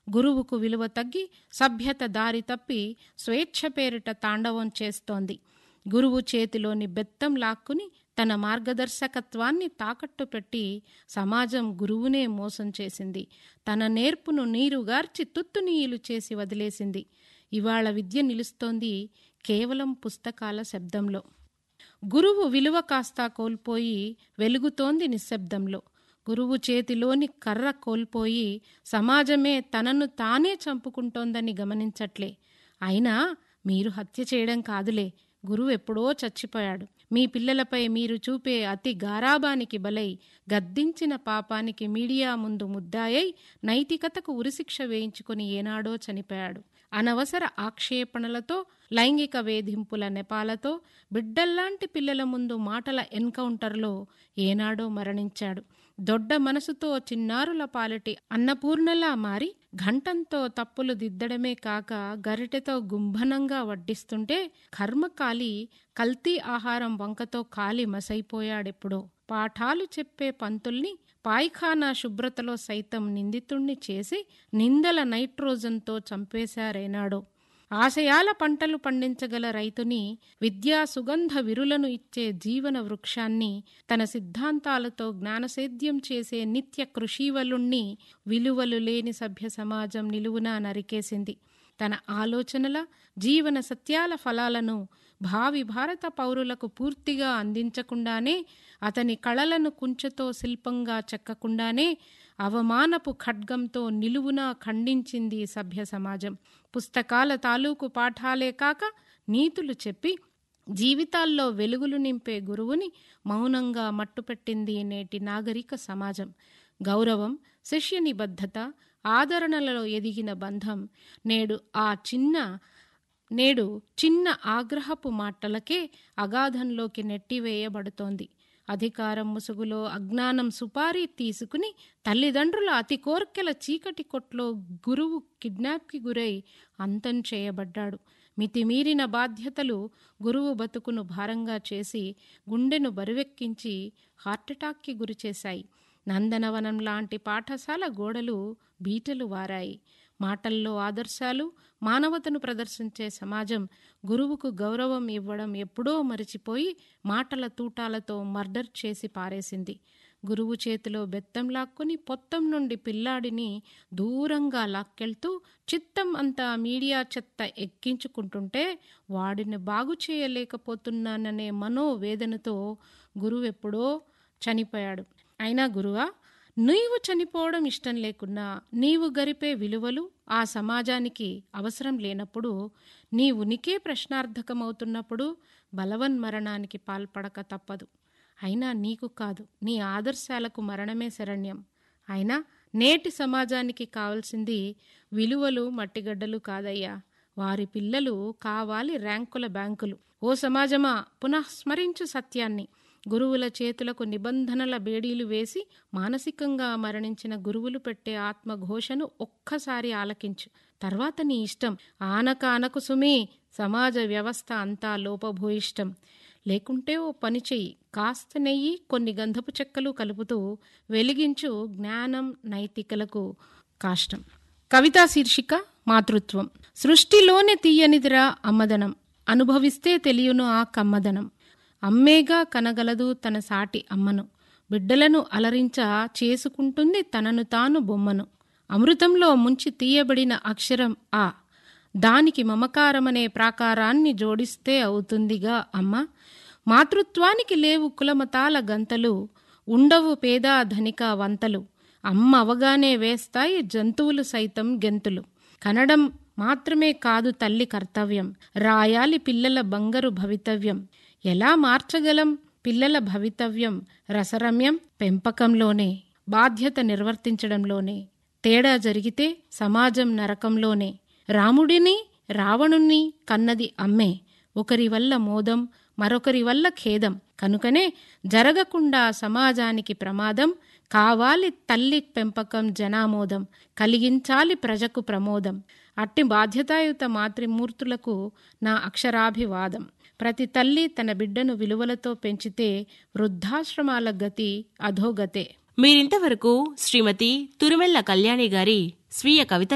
గురువుకు విలువ తగ్గి సభ్యత దారి తప్పి స్వేచ్ఛ పేరిట తాండవం చేస్తోంది గురువు చేతిలోని బెత్తం లాక్కుని తన మార్గదర్శకత్వాన్ని తాకట్టు పెట్టి సమాజం గురువునే మోసం చేసింది తన నేర్పును నీరుగార్చి తుత్తునీయులు చేసి వదిలేసింది ఇవాళ విద్య నిలుస్తోంది కేవలం పుస్తకాల శబ్దంలో గురువు విలువ కాస్తా కోల్పోయి వెలుగుతోంది నిశ్శబ్దంలో గురువు చేతిలోని కర్ర కోల్పోయి సమాజమే తనను తానే చంపుకుంటోందని గమనించట్లే అయినా మీరు హత్య చేయడం కాదులే గురువు ఎప్పుడో చచ్చిపోయాడు మీ పిల్లలపై మీరు చూపే అతి గారాబానికి బలై గద్దించిన పాపానికి మీడియా ముందు ముద్దాయై నైతికతకు ఉరిశిక్ష వేయించుకుని ఏనాడో చనిపోయాడు అనవసర ఆక్షేపణలతో లైంగిక వేధింపుల నెపాలతో బిడ్డల్లాంటి పిల్లల ముందు మాటల ఎన్కౌంటర్లో ఏనాడో మరణించాడు దొడ్డ మనసుతో చిన్నారుల పాలటి అన్నపూర్ణలా మారి ఘంటంతో తప్పులు దిద్దడమే కాక గరిటెతో గుంభనంగా వడ్డిస్తుంటే కర్మకాలి కల్తీ ఆహారం వంకతో కాలి మసైపోయాడెప్పుడో పాఠాలు చెప్పే పంతుల్ని పాయిఖానా శుభ్రతలో సైతం నిందితుణ్ణి చేసి నిందల నైట్రోజన్తో చంపేశారేనాడో ఆశయాల పంటలు పండించగల రైతుని విద్యా సుగంధ విరులను ఇచ్చే జీవన వృక్షాన్ని తన సిద్ధాంతాలతో జ్ఞానసేద్యం చేసే నిత్య కృషీవలుణ్ణి విలువలు లేని సభ్య సమాజం నిలువునా నరికేసింది తన ఆలోచనల జీవన సత్యాల ఫలాలను భావి భారత పౌరులకు పూర్తిగా అందించకుండానే అతని కళలను కుంచెతో శిల్పంగా చెక్కకుండానే అవమానపు ఖడ్గంతో నిలువునా ఖండించింది సభ్య సమాజం పుస్తకాల తాలూకు పాఠాలే కాక నీతులు చెప్పి జీవితాల్లో వెలుగులు నింపే గురువుని మౌనంగా మట్టుపెట్టింది నేటి నాగరిక సమాజం గౌరవం శిష్య నిబద్ధత ఆదరణలలో ఎదిగిన బంధం నేడు ఆ చిన్న నేడు చిన్న ఆగ్రహపు మాటలకే అగాధంలోకి నెట్టివేయబడుతోంది అధికారం ముసుగులో అజ్ఞానం సుపారీ తీసుకుని తల్లిదండ్రుల అతి కోర్కెల చీకటి కొట్లో గురువు కిడ్నాప్కి గురై అంతం చేయబడ్డాడు మితిమీరిన బాధ్యతలు గురువు బతుకును భారంగా చేసి గుండెను బరువెక్కించి హార్ట్అటాక్కి గురిచేశాయి నందనవనం లాంటి పాఠశాల గోడలు బీటలు వారాయి మాటల్లో ఆదర్శాలు మానవతను ప్రదర్శించే సమాజం గురువుకు గౌరవం ఇవ్వడం ఎప్పుడో మరిచిపోయి మాటల తూటాలతో మర్డర్ చేసి పారేసింది గురువు చేతిలో బెత్తం లాక్కుని పొత్తం నుండి పిల్లాడిని దూరంగా లాక్కెళ్తూ చిత్తం అంతా మీడియా చెత్త ఎక్కించుకుంటుంటే వాడిని బాగు చేయలేకపోతున్నాననే మనోవేదనతో గురువెప్పుడో చనిపోయాడు అయినా గురువా నీవు చనిపోవడం ఇష్టం లేకున్నా నీవు గరిపే విలువలు ఆ సమాజానికి అవసరం లేనప్పుడు నీ ఉనికే ప్రశ్నార్థకమవుతున్నప్పుడు బలవన్మరణానికి పాల్పడక తప్పదు అయినా నీకు కాదు నీ ఆదర్శాలకు మరణమే శరణ్యం అయినా నేటి సమాజానికి కావలసింది విలువలు మట్టిగడ్డలు కాదయ్యా వారి పిల్లలు కావాలి ర్యాంకుల బ్యాంకులు ఓ సమాజమా పునఃస్మరించు సత్యాన్ని గురువుల చేతులకు నిబంధనల బేడీలు వేసి మానసికంగా మరణించిన గురువులు పెట్టే ఆత్మఘోషను ఒక్కసారి ఆలకించు తర్వాత నీ ఇష్టం ఆనక ఆనకు సుమి సమాజ వ్యవస్థ అంతా లోపభూయిష్టం లేకుంటే ఓ పని చెయ్యి కాస్త నెయ్యి కొన్ని గంధపు చెక్కలు కలుపుతూ వెలిగించు జ్ఞానం నైతికలకు కాష్టం కవితా శీర్షిక మాతృత్వం సృష్టిలోనే తీయనిదిరా అమ్మదనం అనుభవిస్తే తెలియను ఆ కమ్మదనం అమ్మేగా కనగలదు తన సాటి అమ్మను బిడ్డలను అలరించ చేసుకుంటుంది తనను తాను బొమ్మను అమృతంలో ముంచి తీయబడిన అక్షరం ఆ దానికి మమకారమనే ప్రాకారాన్ని జోడిస్తే అవుతుందిగా అమ్మ మాతృత్వానికి లేవు కులమతాల గంతలు ఉండవు పేద ధనిక వంతలు అమ్మ అవగానే వేస్తాయి జంతువులు సైతం గెంతులు కనడం మాత్రమే కాదు తల్లి కర్తవ్యం రాయాలి పిల్లల బంగరు భవితవ్యం ఎలా మార్చగలం పిల్లల భవితవ్యం రసరమ్యం పెంపకంలోనే బాధ్యత నిర్వర్తించడంలోనే తేడా జరిగితే సమాజం నరకంలోనే రాముడిని రావణుణ్ణి కన్నది అమ్మే ఒకరి వల్ల మోదం మరొకరి వల్ల ఖేదం కనుకనే జరగకుండా సమాజానికి ప్రమాదం కావాలి తల్లి పెంపకం జనామోదం కలిగించాలి ప్రజకు ప్రమోదం అట్టి బాధ్యతాయుత మాతృమూర్తులకు నా అక్షరాభివాదం ప్రతి తల్లి తన బిడ్డను విలువలతో పెంచితే వృద్ధాశ్రమాల గతి అధోగతే మీరింతవరకు శ్రీమతి తురుమెల్ల కళ్యాణి గారి స్వీయ కవితలు